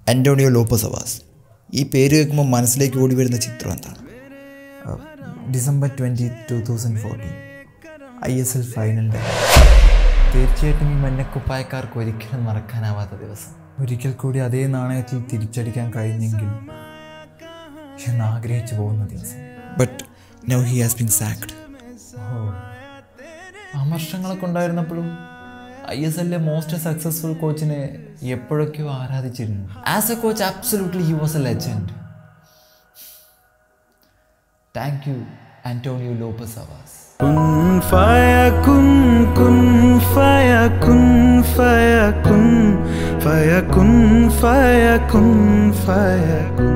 Antonio Lopez അവാസ് ഈ പേര് കേൾക്കുമ്പോൾ മനസ്സിലേക്ക് ഓടി വരുന്ന ചിത്രം എന്താണ് December twenty two thousand fourteen I S L final day തീർച്ചയായിട്ടും ഈ മഞ്ഞക്കുപ്പായക്കാർക്ക് ഒരിക്കലും മറക്കാനാവാത്ത ദിവസം ഒരിക്കൽ കൂടി അതേ നാണയത്തിൽ തിരിച്ചടിക്കാൻ കഴിഞ്ഞെങ്കിൽ എന്ന് ആഗ്രഹിച്ചു പോകുന്ന ദിവസം but now he has been sacked ഓ അമർഷങ്ങളൊക്കെ ഉണ്ടായിരുന്നപ്പോഴും ഐ എസ് എല്ലിലെ മോസ്റ്റ് സക്സസ്ഫുൾ കോച്ചിനെ എപ്പോഴൊക്കെയോ ആരാധിച്ചിരുന്നു as a coach absolutely he was a legend thank you Antonio Lopez Habas kun fayakun kun fayakun fayakun fayakun fayakun fayakun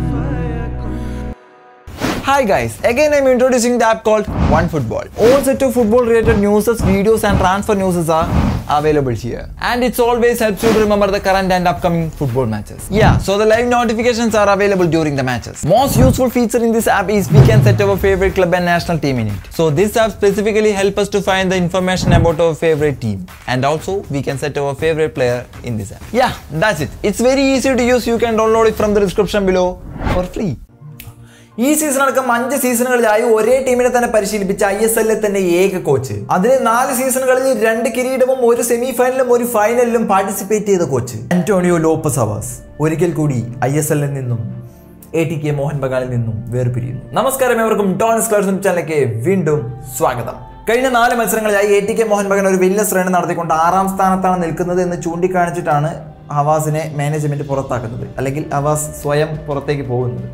Hi guys, again I'm introducing the app called One Football. All set of football related news, videos and transfer news are available here. And it's always helps you to remember the current and upcoming football matches. Yeah, so the live notifications are available during the matches. Most useful feature in this app is we can set our favorite club and national team in it. So this app specifically help us to find the information about our favorite team. And also we can set our favorite player in this app. Yeah, that's it. It's very easy to use. You can download it from the description below for free. ഈ season അടക്കം അഞ്ച് സീസണുകളിലായി ഒരേ ടീമിനെ തന്നെ പരിശീലിപ്പിച്ച I S എല്ലിലെ തന്നെ ഏക coach അതിന് നാല് സീസണുകളിൽ രണ്ട് കിരീടവും ഒരു സെമി ഫൈനലും ഒരു ഫൈനലിലും പാർട്ടിസിപ്പേറ്റ് ചെയ്ത കോച്ച് അന്റോണിയോ ലോപ്പസ് അവാസ് ഒരിക്കൽ കൂടി ഐ എസ് എല്ലിൽ നിന്നും എ ടി കെ മോഹൻ ബഗാനിൽ നിന്നും വേർപിരിയുന്നു നമസ്കാരം എവർക്കും ഡോൺസ് ക്ലാസ് ചാനലിലേക്ക് വീണ്ടും സ്വാഗതം കഴിഞ്ഞ നാല് മത്സരങ്ങളിലായി A T K Mohun Bagan ഒരു വലിയ ശ്രേണി നടത്തിക്കൊണ്ട് ആറാം സ്ഥാനത്താണ് നിൽക്കുന്നത് എന്ന് ചൂണ്ടിക്കാണിച്ചിട്ടാണ് ഹവാസിനെ മാനേജ്മെന്റ് പുറത്താക്കുന്നത് അല്ലെങ്കിൽ ഹവാസ് സ്വയം പുറത്തേക്ക് പോകുന്നത്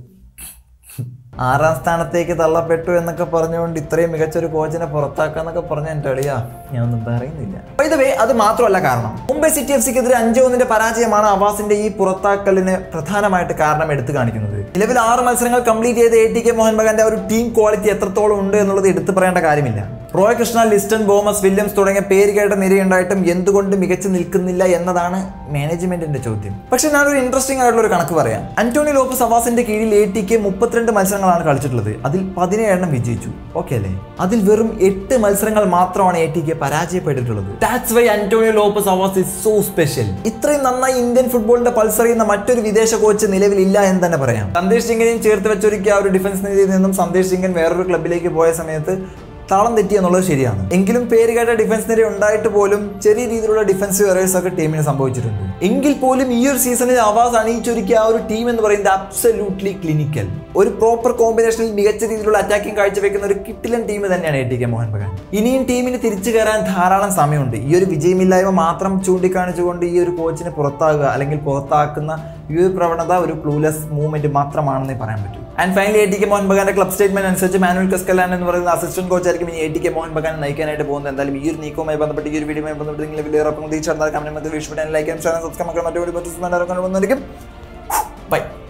ആറാം സ്ഥാനത്തേക്ക് തള്ളപ്പെട്ടു എന്നൊക്കെ പറഞ്ഞുകൊണ്ട് ഇത്രയും മികച്ചൊരു കോച്ചിനെ പുറത്താക്കാന്നൊക്കെ പറഞ്ഞ എൻ്റെ അളിയാ ഞാൻ ഒന്നും പറയുന്നില്ല വേ അത് മാത്രമല്ല കാരണം മുംബൈ സിറ്റി എഫ് സിക്കെതിരെ അഞ്ച് ഒന്നിന്റെ പരാജയമാണ് അവാസിന്റെ ഈ പുറത്താക്കലിന് പ്രധാനമായിട്ട് കാരണം എടുത്തു കാണിക്കുന്നത് നിലവിൽ ആറ് മത്സരങ്ങൾ കംപ്ലീറ്റ് ചെയ്ത എ ടി കെ മോഹൻ ബഗാന്റെ ഒരു ടീം ക്വാളിറ്റി എത്രത്തോളം ഉണ്ട് എന്നുള്ളത് എടുത്തു പറയേണ്ട കാര്യമില്ല റോയ് കൃഷ്ണ ലിസ്റ്റൺ ബോമസ് വില്യംസ് തുടങ്ങിയ പേര് കേട്ട നിരയുണ്ടായിട്ടും എന്തുകൊണ്ട് മികച്ചു നിൽക്കുന്നില്ല എന്നതാണ് മാനേജ്മെന്റിന്റെ ചോദ്യം പക്ഷെ ഞാനൊരു ഇൻട്രസ്റ്റിംഗ് ആയിട്ടുള്ള ഒരു കണക്ക് പറയാം അന്റോണി ലോപ്പസ് അവാസിന്റെ കീഴിൽ എ ടിക്ക് മുപ്പത്തിരണ്ട് മത്സരങ്ങളാണ് കളിച്ചിട്ടുള്ളത് അതിൽ പതിനേഴെണ്ണം വിജയിച്ചു ഓക്കെ അല്ലേ അതിൽ വെറും എട്ട് മത്സരങ്ങൾ മാത്രമാണ് എ ടിക്ക് പരാജയപ്പെട്ടിട്ടുള്ളത് that's why Antonio Lopez Habas is so special ഇത്രയും നന്നായി ഇന്ത്യൻ ഫുട്ബോളിന്റെ പൾസ് അറിയുന്ന മറ്റൊരു വിദേശ കോച്ച് നിലവിലില്ല എന്ന് തന്നെ പറയാം സന്ദേശ് സിംഗിനെയും ചേർത്ത് വെച്ചൊരുക്കിയ ആ ഒരു ഡിഫൻസ് നിധിയിൽ നിന്നും സന്ദേശ് സിംഗൻ വേറൊരു ക്ലബിലേക്ക് പോയ സമയത്ത് താളം തെറ്റി എന്നുള്ളത് ശരിയാണ് എങ്കിലും പേര് കേട്ട ഡിഫൻസ് നിര ഉണ്ടായിട്ട് പോലും ചെറിയ രീതിയിലുള്ള ഡിഫൻസീവ് എറേഴ്സ് ഒക്കെ ടീമിന് സംഭവിച്ചിട്ടുണ്ട് എങ്കിൽ പോലും ഈ ഒരു സീസണിൽ അവാസ് അണിയിച്ചൊരുക്കിയ ആ ഒരു ടീം എന്ന് പറയുന്നത് അബ്സല്യൂട്ട്ലി ക്ലിനിക്കൽ ഒരു പ്രോപ്പർ കോമ്പിനേഷനിൽ മികച്ച രീതിയിലുള്ള അറ്റാക്കിംഗ് കാഴ്ചവെക്കുന്ന ഒരു കിട്ടിലൻ ടീം തന്നെയാണ് A T K Mohun Bagan ഇനിയും ടീമിന് തിരിച്ചു കയറാൻ ധാരാളം സമയമുണ്ട് ഈ ഒരു വിജയമില്ലായ്മ മാത്രം ചൂണ്ടിക്കാണിച്ചുകൊണ്ട് ഈ ഒരു കോച്ചിനെ പുറത്താകുക അല്ലെങ്കിൽ പുറത്താക്കുന്ന ഈ ഒരു പ്രവണത ഒരു ക്ലൂലെസ് മൂവ്മെന്റ് മാത്രമാണെന്നേ പറയാൻ പറ്റൂ and finally A T K Mohun ബഗാന്റെ ക്ലബ് സ്റ്റേറ്റ്മെന്റ് അനുസരിച്ച് മാനുവൽ കസ്കലാൻ എന്ന് പറയുന്ന അസിസ്റ്റന്റ് കോച്ച് ആയിരിക്കും ഇനി A T K Mohun Bagan നയിക്കാനായിട്ട് പോകുന്നത് എന്തായാലും ഈ ഒരു നീക്കവുമായി ബന്ധപ്പെട്ട് ഈ ഒരു വീഡിയോയുമായി ബന്ധപ്പെട്ട് നിങ്ങൾ വലിയ ഉറപ്പം തീർച്ചയായിട്ടും കമന്റ് മെത്തേഡ് ഇഷ്ടപ്പെട്ടാൽ ലൈക്ക് ആൻഡ് സബ്സ്ക്രൈബ് മറ്റൊരു ബൈ